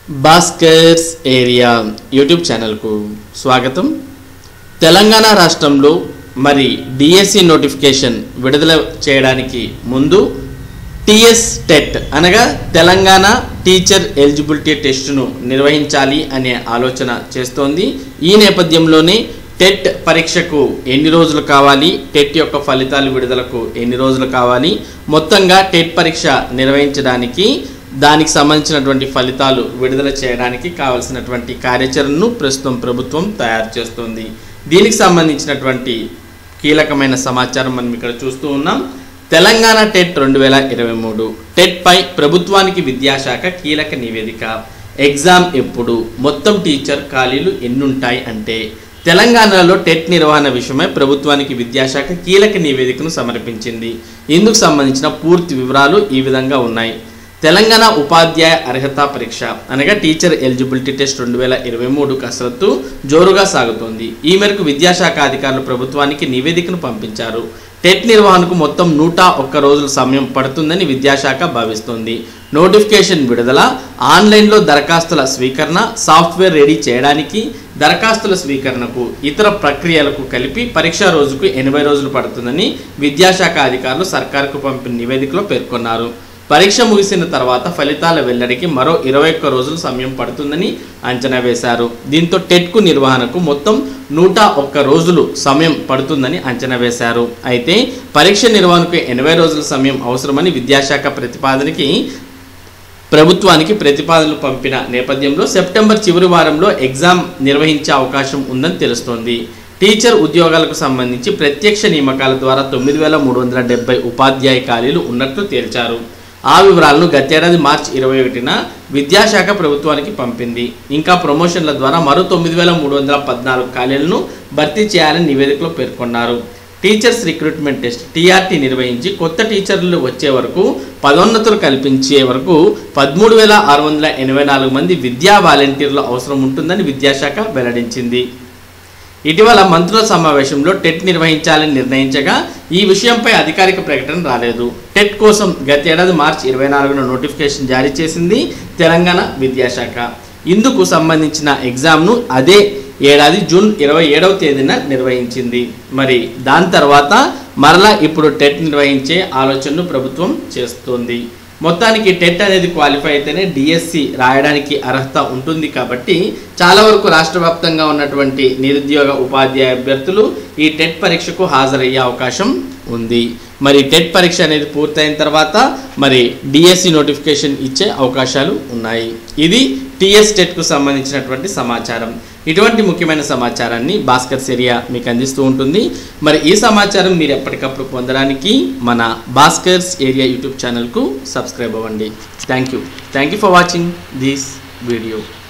Bhaskar's area YouTube ఛానల్కు స్వాగతం తెలంగాణ రాష్ట్రంలో మరి డిఎస్సి నోటిఫికేషన్ విడుదల చేయడానికి ముందు టిఎస్ టెట్ అనగా తెలంగాణ టీచర్ ఎలిజిబిలిటీ టెస్టును నిర్వహించాలి అనే ఆలోచన చేస్తోంది ఈ నేపథ్యంలోనే టెట్ పరీక్షకు ఎన్ని రోజులు కావాలి టెట్ యొక్క ఫలితాలు విడుదలకు ఎన్ని రోజులు కావాలి మొత్తంగా టెట్ పరీక్ష నిర్వహించడానికి దానికి సంబంధించినటువంటి ఫలితాలు విడుదల చేయడానికి కావలసినటువంటి కార్యాచరణను ప్రస్తుతం ప్రభుత్వం తయారు చేస్తుంది దీనికి సంబంధించినటువంటి కీలకమైన సమాచారం మనం ఇక్కడ చూస్తూ ఉన్నాం తెలంగాణ టెట్ రెండు వేల ఇరవై మూడు టెట్ పై ప్రభుత్వానికి విద్యాశాఖ కీలక నివేదిక ఎగ్జామ్ ఎప్పుడు మొత్తం టీచర్ ఖాళీలు ఎన్నుంటాయి అంటే తెలంగాణలో టెట్ నిర్వహణ విషయమై ప్రభుత్వానికి విద్యాశాఖ కీలక నివేదికను సమర్పించింది ఇందుకు సంబంధించిన పూర్తి వివరాలు ఈ విధంగా ఉన్నాయి తెలంగాణ ఉపాధ్యాయ అర్హత పరీక్ష అనగా టీచర్ ఎలిజిబిలిటీ టెస్ట్ రెండు వేల ఇరవై మూడు కసరత్తు జోరుగా సాగుతోంది ఈ మేరకు విద్యాశాఖ అధికారులు ప్రభుత్వానికి నివేదికను పంపించారు టెట్ నిర్వహణకు మొత్తం నూట ఒక్క రోజుల సమయం పడుతుందని విద్యాశాఖ భావిస్తోంది నోటిఫికేషన్ విడుదల ఆన్లైన్లో దరఖాస్తుల స్వీకరణ సాఫ్ట్వేర్ రెడీ చేయడానికి దరఖాస్తుల స్వీకరణకు ఇతర ప్రక్రియలకు కలిపి పరీక్షా రోజుకు ఎనభై రోజులు పడుతుందని విద్యాశాఖ అధికారులు సర్కారుకు పంపిన నివేదికలో పేర్కొన్నారు పరీక్ష ముగిసిన తర్వాత ఫలితాల వెల్లడికి మరో ఇరవై ఒక్క రోజులు సమయం పడుతుందని అంచనా వేశారు దీంతో టెట్కు నిర్వహణకు మొత్తం నూట ఒక్క రోజులు సమయం పడుతుందని అంచనా వేశారు అయితే పరీక్ష నిర్వహణకు ఎనభై రోజుల సమయం అవసరమని విద్యాశాఖ ప్రతిపాదనకి ప్రభుత్వానికి ప్రతిపాదనలు పంపిన నేపథ్యంలో సెప్టెంబర్ చివరి వారంలో ఎగ్జామ్ నిర్వహించే అవకాశం ఉందని తెలుస్తోంది టీచర్ ఉద్యోగాలకు సంబంధించి ప్రత్యక్ష నియామకాల ద్వారా తొమ్మిది వేల మూడు వందల డెబ్బై ఉపాధ్యాయ ఖాళీలు ఉన్నట్లు తేల్చారు ఆ వివరాలను గతేడాది మార్చి ఇరవై ఒకటిన విద్యాశాఖ ప్రభుత్వానికి పంపింది ఇంకా ప్రమోషన్ల ద్వారా మరో తొమ్మిది వేల మూడు వందల పద్నాలుగు ఖాళీలను భర్తీ చేయాలని నివేదికలో పేర్కొన్నారు టీచర్స్ రిక్రూట్మెంట్ టెస్ట్ టీఆర్టీ నిర్వహించి కొత్త టీచర్లు వచ్చే వరకు పదోన్నతులు కల్పించే వరకు పదమూడు వేల ఆరు వందల ఎనభై నాలుగు మంది విద్యా వాలంటీర్ల అవసరం ఉంటుందని విద్యాశాఖ వెల్లడించింది ఇటీవల మంత్రుల సమావేశంలో టెట్ నిర్వహించాలని నిర్ణయించగా ఈ విషయంపై అధికారిక ప్రకటన రాలేదు టెట్ కోసం గతేడాది మార్చి ఇరవై నాలుగున నోటిఫికేషన్ జారీ చేసింది తెలంగాణ విద్యాశాఖ ఇందుకు సంబంధించిన ఎగ్జామ్ను అదే ఏడాది జూన్ ఇరవై ఏడవ తేదీన నిర్వహించింది మరి దాని తర్వాత మరలా ఇప్పుడు టెట్ నిర్వహించే ఆలోచనను ప్రభుత్వం చేస్తోంది మొత్తానికి టెట్ అనేది క్వాలిఫై అయితేనే డిఎస్సి రాయడానికి అర్హత ఉంటుంది కాబట్టి చాలా వరకు రాష్ట్ర వ్యాప్తంగా ఉన్నటువంటి నిరుద్యోగ ఉపాధ్యాయ అభ్యర్థులు ఈ టెట్ పరీక్షకు హాజరయ్యే అవకాశం ఉంది మరి టెట్ పరీక్ష అనేది పూర్తయిన తర్వాత మరి డిఎస్సి నోటిఫికేషన్ ఇచ్చే అవకాశాలు ఉన్నాయి ఇది టిఎస్ టెట్కు సంబంధించినటువంటి సమాచారం ఇటువంటి ముఖ్యమైన సమాచారాన్ని భాస్కర్ సెరియా మీకు అందిస్తూ ఉంటుంది మరి ఈ సమాచారం మీరు ఎప్పటికప్పుడు పొందడానికి మన భాస్కర్స్ ఏరియా యూట్యూబ్ ఛానల్కు సబ్స్క్రైబ్ అవ్వండి thank you thank you for watching this video